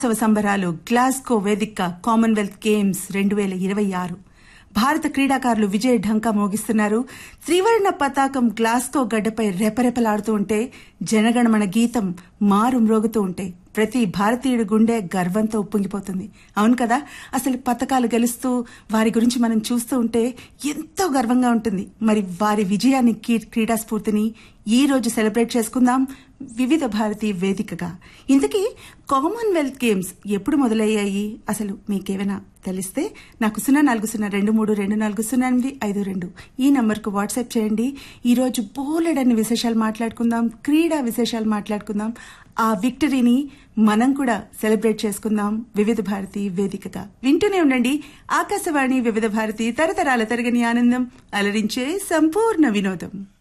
ఉత్సవ సంబరాలు గ్లాస్గో వేదిక కామన్వెల్త్ గేమ్స్ రెండు వేల ఇరవై ఆరు భారత క్రీడాకారులు విజయ ఢంకా మోగిస్తున్నారు త్రివర్ణ పతాకం గ్లాస్గో గడ్డపై రెపరెపలాడుతూ ఉంటే జనగణమన గీతం మారు మ్రోగుతూ ఉంటే ప్రతి భారతీయుడి గుండె గర్వంతో ఉప్పొంగిపోతుంది అవును కదా అసలు పథకాలు గెలుస్తూ వారి గురించి మనం చూస్తూ ఉంటే ఎంతో గర్వంగా ఉంటుంది మరి వారి విజయాన్ని కీ- క్రీడా స్ఫూర్తిని ఈ రోజు సెలబ్రేట్ చేసుకుందాం వివిధ భారతి వేదికగా ఇంతకీ కామన్వెల్త్ గేమ్స్ ఎప్పుడు మొదలయ్యాయి అసలు మీకేమైనా తెలిస్తే నాకు సున్నా నాలుగు సున్నా రెండు మూడు రెండు నాలుగు సున్నా ఎనిమిది ఐదు రెండు ఈ నంబర్కు వాట్సాప్ చేయండి ఈ రోజు బోలెడన్ని విశేషాలు మాట్లాడుకుందాం క్రీడా విశేషాలు మాట్లాడుకుందాం ఆ విక్టరీని మనం కూడా సెలబ్రేట్ చేసుకుందాం వివిధ భారతి వేదికగా వింటూనే ఉండండి ఆకాశవాణి వివిధ భారతి తరతరాల తరగని ఆనందం అలరించే సంపూర్ణ వినోదం